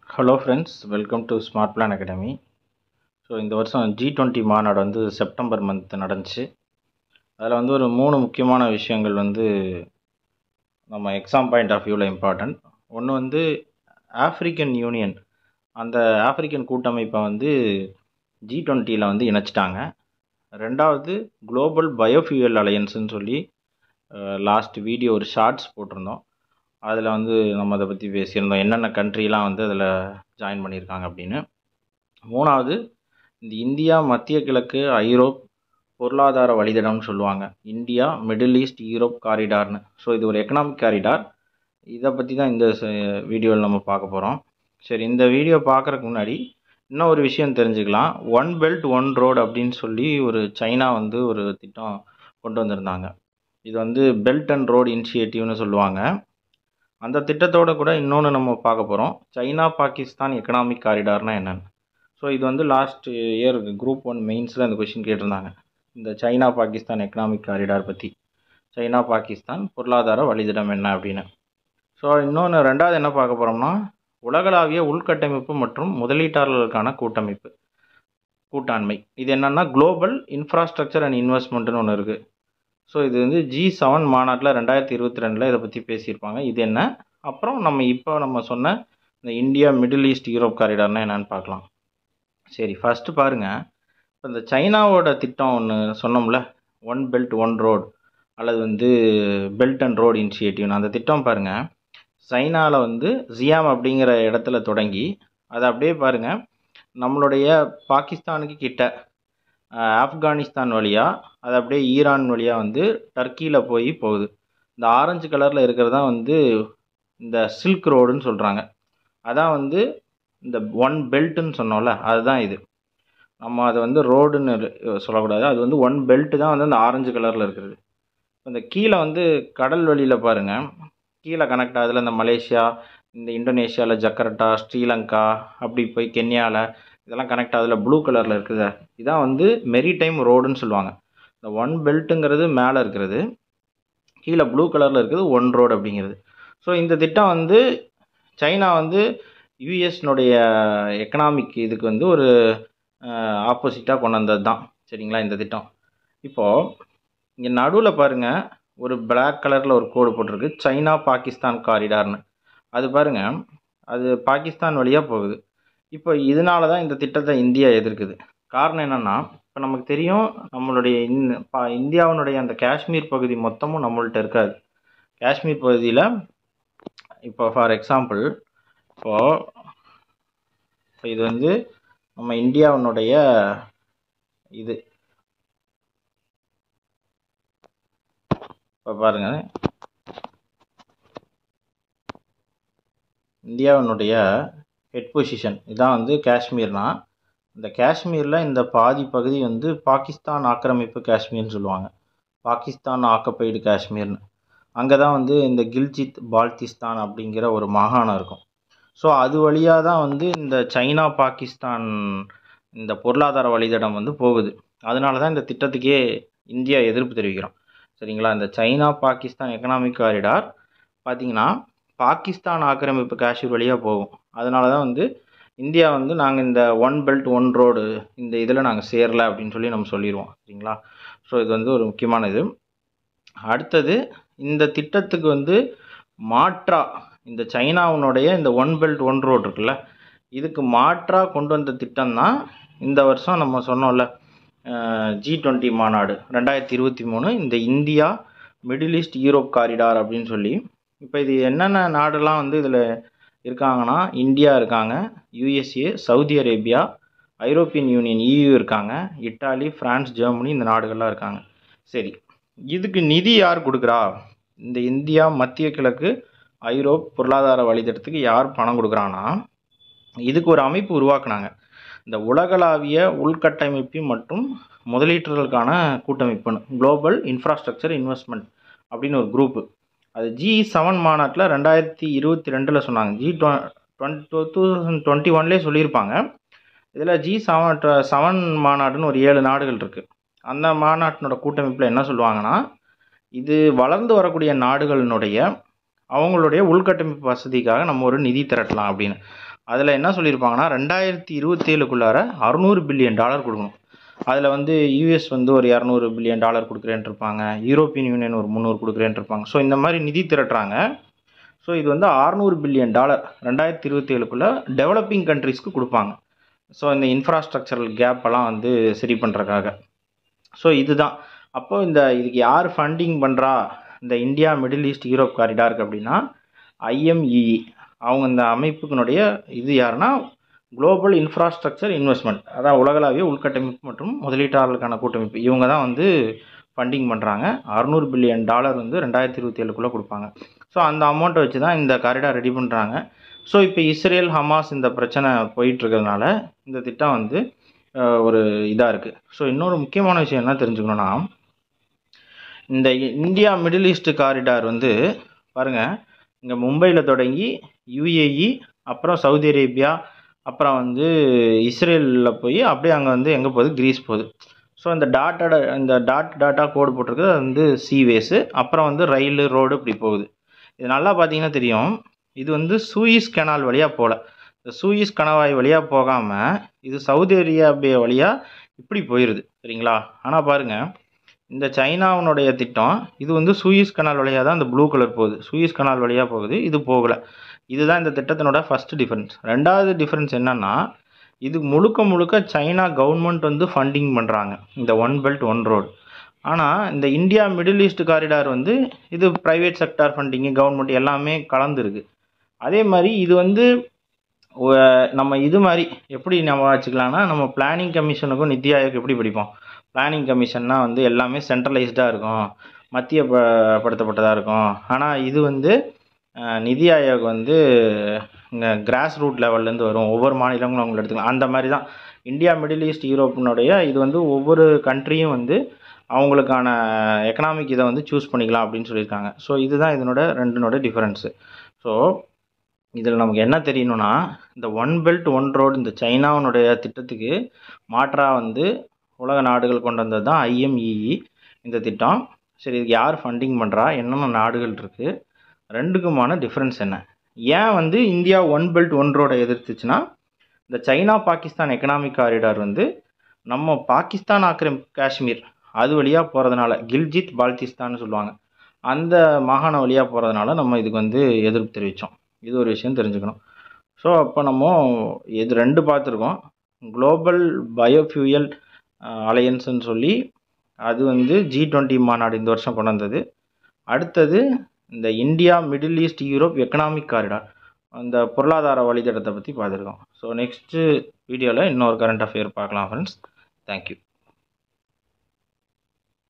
hello friends welcome to smart plan academy so இந்த வருஷம் G twenty மாநாடு வந்து செப்டம்பர் மந்த் நடந்துச்சு அதில் வந்து ஒரு மூணு முக்கியமான விஷயங்கள் வந்து நம்ம எக்ஸாம் பாயிண்ட் ஆஃப் வியூவில் இம்பார்ட்டன்ட் ஒன்று வந்து ஆஃப்ரிக்கன் யூனியன் அந்த ஆஃப்ரிக்கன் கூட்டமைப்பை வந்து ஜி டுவெண்ட்டியில் வந்து இணைச்சிட்டாங்க ரெண்டாவது குளோபல் பயோஃபியூயல் அலையன்ஸ்னு சொல்லி லாஸ்ட் வீடியோ ஒரு ஷார்ட்ஸ் போட்டிருந்தோம் அதில் வந்து நம்ம அதை பற்றி பேசியிருந்தோம் என்னென்ன கண்ட்ரிலாம் வந்து அதில் ஜாயின் பண்ணியிருக்காங்க அப்படின்னு மூணாவது இந்த இந்தியா மத்திய கிழக்கு ஐரோப் பொருளாதார வழித்தடம்னு சொல்லுவாங்க இந்தியா மிடில் ஈஸ்ட் யூரோப் காரிடார்னு ஸோ இது ஒரு எக்கனாமிக் காரிடார் இதை பற்றி தான் இந்த வீடியோவில் நம்ம பார்க்க போகிறோம் சரி இந்த வீடியோ பார்க்குறதுக்கு முன்னாடி இன்னும் ஒரு விஷயம் தெரிஞ்சுக்கலாம் ஒன் பெல்ட் ஒன் ரோடு அப்படின்னு சொல்லி ஒரு சைனா வந்து ஒரு திட்டம் கொண்டு வந்திருந்தாங்க இது வந்து பெல்ட் அண்ட் ரோடு இனிஷியேட்டிவ்னு சொல்லுவாங்க அந்த திட்டத்தோட கூட இன்னொன்று நம்ம பார்க்க போகிறோம் சைனா பாகிஸ்தான் எக்கனாமிக் காரிடார்னா என்னென்னு ஸோ இது வந்து லாஸ்ட் இயர் குரூப் ஒன் மெயின்ஸில் இந்த கொஷின் கேட்டிருந்தாங்க இந்த சைனா பாகிஸ்தான் எக்கனாமிக் காரிடார் பற்றி சைனா பாகிஸ்தான் பொருளாதார வழித்தடம் என்ன அப்படின்னு ஸோ இன்னொன்று ரெண்டாவது என்ன பார்க்க போகிறோம்னா உலகளாவிய உள்கட்டமைப்பு மற்றும் முதலீட்டாளர்களுக்கான கூட்டமைப்பு கூட்டாண்மை இது என்னென்னா குளோபல் இன்ஃப்ராஸ்ட்ரக்சர் அண்ட் இன்வெஸ்ட்மெண்ட்னு ஒன்று இருக்குது ஸோ இது வந்து ஜி செவன் மாநாட்டில் ரெண்டாயிரத்தி இருபத்தி ரெண்டில் இதை பற்றி பேசியிருப்பாங்க இது என்ன அப்புறம் நம்ம இப்போ நம்ம சொன்ன இந்த இந்தியா மிடில் ஈஸ்ட் யூரோப் காரிடார்னால் என்னென்னு பார்க்கலாம் சரி ஃபஸ்ட்டு பாருங்கள் இப்போ இந்த சைனாவோட திட்டம் ஒன்று சொன்னோம்ல ஒன் பெல்ட் ஒன் ரோடு அல்லது வந்து பெல்ட் அண்ட் ரோடு இனிஷியேட்டிவ்னு அந்த திட்டம் பாருங்கள் சைனாவில் வந்து ஜியாம் அப்படிங்கிற இடத்துல தொடங்கி அதை அப்படியே பாருங்கள் நம்மளுடைய பாகிஸ்தானுக்கு கிட்ட ஆப்கானிஸ்தான் வழியாக அது அப்படியே ஈரான் வழியாக வந்து டர்க்கியில் போய் போகுது இந்த ஆரஞ்சு கலரில் இருக்கிறது தான் வந்து இந்த சில்க் ரோடுன்னு சொல்கிறாங்க அதான் வந்து இந்த ஒன் பெல்ட்டுன்னு சொன்னோம்ல அதுதான் இது நம்ம அதை வந்து ரோடுன்னு சொல்லக்கூடாது அது வந்து ஒன் பெல்ட்டு தான் வந்து அந்த ஆரஞ்சு கலரில் இருக்கிறது இந்த கீழே வந்து கடல் வழியில் பாருங்கள் கீழே கனெக்ட் ஆகுதுல இந்த மலேசியா இந்த இந்தோனேஷியாவில் ஜக்கர்ட்டா ஸ்ரீலங்கா அப்படி போய் கென்யாவில் இதெல்லாம் கனெக்ட் ஆகுதுல ப்ளூ கலரில் இருக்குது இதான் வந்து மெரிடைம் ரோடுன்னு சொல்லுவாங்க இந்த ஒன் பெல்ட்டுங்கிறது மேலே இருக்கிறது கீழே ப்ளூ கலரில் இருக்குது ஒன் ரோடு அப்படிங்கிறது ஸோ இந்த திட்டம் வந்து சைனா வந்து யூஎஸ்னுடைய எக்கனாமிக் இதுக்கு வந்து ஒரு ஆப்போசிட்டாக கொண்டு வந்தது தான் சரிங்களா இந்த திட்டம் இப்போது இங்கே நடுவில் பாருங்கள் ஒரு பிளாக் கலரில் ஒரு கோடு போட்டிருக்கு சைனா பாகிஸ்தான் காரிடார்னு அது பாருங்கள் அது பாகிஸ்தான் வழியாக போகுது இப்போ இதனால தான் இந்த திட்டத்தை இந்தியா எதிர்க்குது காரணம் என்னென்னா இப்போ நமக்கு தெரியும் நம்மளுடைய இந் இந்தியாவினுடைய அந்த காஷ்மீர் பகுதி மொத்தமும் நம்மள்ட்ட இருக்காது காஷ்மீர் பகுதியில் இப்போ ஃபார் எக்ஸாம்பிள் இப்போது இப்போ இது வந்து நம்ம இந்தியாவினுடைய இது இப்போ பாருங்கள் இந்தியாவினுடைய ஹெட் பொசிஷன் இதான் வந்து காஷ்மீர்னா இந்த காஷ்மீரில் இந்த பாதி பகுதி வந்து பாகிஸ்தான் ஆக்கிரமிப்பு காஷ்மீர்னு சொல்லுவாங்க பாகிஸ்தான் ஆக்கப்பைடு காஷ்மீர்னு அங்கே தான் வந்து இந்த கில்ஜித் பால்திஸ்தான் அப்படிங்கிற ஒரு மாகாணம் இருக்கும் ஸோ அது வழியாக தான் வந்து இந்த சைனா பாகிஸ்தான் இந்த பொருளாதார வழித்தடம் வந்து போகுது அதனால தான் இந்த திட்டத்துக்கே இந்தியா எதிர்ப்பு தெரிவிக்கிறோம் சரிங்களா இந்த சைனா பாகிஸ்தான் எக்கனாமிக் காரிடார் பார்த்திங்கன்னா பாகிஸ்தான் ஆக்கிரமிப்பு காஷ்மீர் வழியாக போகும் அதனால தான் வந்து இந்தியா வந்து நாங்கள் இந்த ஒன் பெல்ட் ஒன் ரோடு இந்த இதில் நாங்கள் சேரலை அப்படின்னு சொல்லி நம்ம சொல்லிடுவோம் சரிங்களா ஸோ இது வந்து ஒரு முக்கியமான இது அடுத்தது இந்த திட்டத்துக்கு வந்து மாற்றா இந்த சைனாவினுடைய இந்த ஒன் பெல்ட் ஒன் ரோடு இருக்குல்ல இதுக்கு மாற்றாக கொண்டு வந்த திட்டம் தான் இந்த வருஷம் நம்ம சொன்னோம்ல ஜி டுவெண்ட்டி மாநாடு ரெண்டாயிரத்தி இருபத்தி மூணு இந்த India middle east Europe corridor அப்படின்னு சொல்லி இப்போ இது என்னென்ன நாடுலாம் வந்து இதில் இருக்காங்கன்னா இந்தியா இருக்காங்க USA Saudi Arabia European union EU இருக்காங்க இட்டாலி ஃப்ரான்ஸ் ஜெர்மனி இந்த நாடுகள்லாம் இருக்காங்க சரி இதுக்கு நிதி யார் கொடுக்குறா இந்த இந்தியா மத்திய கிழக்கு ஐரோப் பொருளாதார வழித்தடத்துக்கு யார் பணம் கொடுக்குறான்னா இதுக்கு ஒரு அமைப்பு உருவாக்குனாங்க இந்த உலகளாவிய உள்கட்டமைப்பு மற்றும் முதலீட்டுகளுக்கான கூட்டமைப்புன்னு குளோபல் இன்ஃப்ராஸ்ட்ரக்சர் இன்வெஸ்ட்மெண்ட் அப்படின்னு ஒரு குரூப்பு அது ஜி செவன் மாநாட்டில் ரெண்டாயிரத்தி இருபத்தி ரெண்டில் சொன்னாங்க G twenty two thousand twenty ஒன்லேயே சொல்லியிருப்பாங்க இதில் ஜி செவன் செவன் மாநாடுன்னு ஒரு ஏழு நாடுகள் இருக்குது அந்த மாநாட்டினோட கூட்டமைப்பில் என்ன சொல்லுவாங்கன்னா இது வளர்ந்து வரக்கூடிய நாடுகளினுடைய அவங்களுடைய உள்கட்டமைப்பு வசதிக்காக நம்ம ஒரு நிதி திரட்டலாம் அப்படின்னு அதில் என்ன சொல்லியிருப்பாங்கன்னா ரெண்டாயிரத்தி இருபத்தேழுக்குள்ளார அறுநூறு பில்லியன் டாலர் கொடுக்கணும் அதில் வந்து யூஎஸ் வந்து ஒரு இரநூறு பில்லியன் டாலர் கொடுக்குறேன்ட்டு இருப்பாங்க யூரோப்பியன் யூனியன் ஒரு முந்நூறு கொடுக்குறேன்ட்டு இருப்பாங்க ஸோ இந்த மாதிரி நிதி திரட்டுறாங்க ஸோ இது வந்து அறநூறு பில்லியன் டாலர் ரெண்டாயிரத்தி இருபத்தேழுக்குள்ளே டெவலப்பிங் கண்ட்ரீஸ்க்கு கொடுப்பாங்க ஸோ இந்த இன்ஃப்ராஸ்ட்ரக்சரல் கேப்பெல்லாம் வந்து சரி பண்ணுறக்காக ஸோ இதுதான் அப்போ இந்த இதுக்கு யார் ஃபண்டிங் பண்ணுறா இந்த இந்தியா மிடில் ஈஸ்ட் யூரோப் காரிடாருக்கு அப்படின்னா ஐஎம்இஇ அவங்க இந்த அமைப்புக்கினுடைய இது யாருன்னா குளோபல் இன்ஃப்ராஸ்ட்ரக்சர் இன்வெஸ்ட்மெண்ட் அதான் உலகளாவிய உள்கட்டமைப்பு மற்றும் முதலீட்டாளர்களுக்கான கூட்டமைப்பு இவங்க தான் வந்து ஃபண்டிங் பண்ணுறாங்க அறுநூறு பில்லியன் டாலர் வந்து ரெண்டாயிரத்தி இருபத்தி ஏழுக்குள்ளே கொடுப்பாங்க ஸோ அந்த அமௌண்ட்டை வச்சு தான் இந்த காரிடார் ரெடி பண்ணுறாங்க ஸோ இப்போ இஸ்ரேல் ஹமாஸ் இந்த பிரச்சனை போயிட்டுருக்கிறதுனால இந்த திட்டம் வந்து அஹ், ஒரு இதாக இருக்குது ஸோ இன்னொரு முக்கியமான விஷயம் என்ன தெரிஞ்சுக்கணுன்னா இந்த இ- இந்தியா மிடில் ஈஸ்ட் காரிடார் வந்து பாருங்கள் இங்கே மும்பையில் தொடங்கி யுஏஇ அப்புறம் சவுதி அரேபியா அப்புறம் வந்து இஸ்ரேலில் போய் அப்படியே அங்கே வந்து எங்கே போகுது கிரீஸ் போகுது ஸோ இந்த டாட்டோட இந்த டாட் டாட்டாக கோடு போட்டிருக்குது அது வந்து சீவேஸு அப்புறம் வந்து ரயில் ரோடு இப்படி போகுது இது நல்லா பார்த்தீங்கன்னா தெரியும் இது வந்து சூயிஸ் கெனால் வழியாக போகல இந்த சூயிஸ் கணவாய் வழியாக போகாமல் இது சவுதி அரேபியா வழியாக இப்படி போயிடுது சரிங்களா ஆனால் பாருங்கள் இந்த சைனாவினுடைய திட்டம் இது வந்து சூயிஸ் கனால் வழியாக தான் இந்த ப்ளூ கலர் போகுது சூயிஸ் கனால் வழியாக போகுது இது போகலை இதுதான் இந்த திட்டத்தினோட ஃபர்ஸ்ட் டிஃபரன்ஸ் ரெண்டாவது டிஃபரன்ஸ் என்னன்னா இது முழுக்க முழுக்க சைனா கவர்மெண்ட் வந்து ஃபண்டிங் பண்ணுறாங்க இந்த ஒன் பெல்ட் ஒன் ரோடு ஆனால் இந்த இந்தியா மிடில் ஈஸ்ட் காரிடார் வந்து இது ப்ரைவேட் செக்டார் ஃபண்டிங்கு கவர்மெண்ட் எல்லாமே கலந்துருக்கு அதே மாதிரி இது வந்து ஒ- நம்ம இது மாதிரி எப்படி நம்ம வச்சுக்கலாம்னா நம்ம பிளானிங் கமிஷனுக்கும் நித்தி ஆயோக் எப்படி படிப்போம் பிளானிங் கமிஷன்னா வந்து எல்லாமே சென்ட்ரலைஸ்டாக இருக்கும் மத்திய ப- படுத்தப்பட்டதாக இருக்கும் ஆனால் இது வந்து அஹ், நிதி ஆயோக் வந்து இங்கே கிராஸ் ரூட் லெவல்லேருந்து வரும் ஒவ்வொரு மாநிலங்களும் அவங்களை எடுத்துக்கலாம் அந்த மாதிரி தான் இந்தியா மிடில் ஈஸ்ட் யூரோப்பினுடைய இது வந்து ஒவ்வொரு கண்ட்ரியும் வந்து அவங்களுக்கான எக்கனாமிக் இதை வந்து சூஸ் பண்ணிக்கலாம் அப்படின்னு சொல்லியிருக்காங்க ஸோ இதுதான் இதனோட ரெண்டினோட டிஃபரன்ஸு ஸோ இதில் நமக்கு என்ன தெரியணும்னா இந்த ஒன் பெல்ட் ஒன் ரோடு இந்த சைனாவினுடைய திட்டத்துக்கு மாற்றாக வந்து உலக நாடுகள் கொண்டு வந்தது தான் ஐஎம்இஇ இந்த திட்டம் சரி இதுக்கு யார் ஃபண்டிங் பண்ணுறா என்னென்ன நாடுகள் இருக்குது ரெண்டுக்குமான டிஃப்ரென்ஸ் என்ன ஏன் வந்து இந்தியா ஒன் பெல்ட் ஒன் ரோடை எதிர்த்துச்சுன்னா இந்த சைனா பாகிஸ்தான் எக்கனாமிக் காரிடார் வந்து நம்ம பாகிஸ்தான் ஆக்கிரமிப்பு காஷ்மீர் அது வழியாக போகிறதுனால கில்ஜித் பால்திஸ்தான்னு சொல்லுவாங்க அந்த மாகாணம் வழியாக போகிறதுனால நம்ம இதுக்கு வந்து எதிர்ப்பு தெரிவித்தோம் இது ஒரு விஷயம் தெரிஞ்சுக்கணும் ஸோ அப்போ நம்ம இது ரெண்டு பார்த்துருக்கோம் குளோபல் பயோஃபியூயல் அலையன்ஸ்னு சொல்லி அது வந்து ஜி டுவெண்ட்டி மாநாடு இந்த வருஷம் கொண்டு வந்தது அடுத்தது இந்த India middle east Europe economic corridor அந்த பொருளாதார வழித்தடத்தை பற்றி பார்த்துருக்கோம் ஸோ நெக்ஸ்ட்டு வீடியோவில் இன்னொரு கரண்ட் அஃபேர் பார்க்கலாம் ஃப்ரெண்ட்ஸ் தேங்க்யூ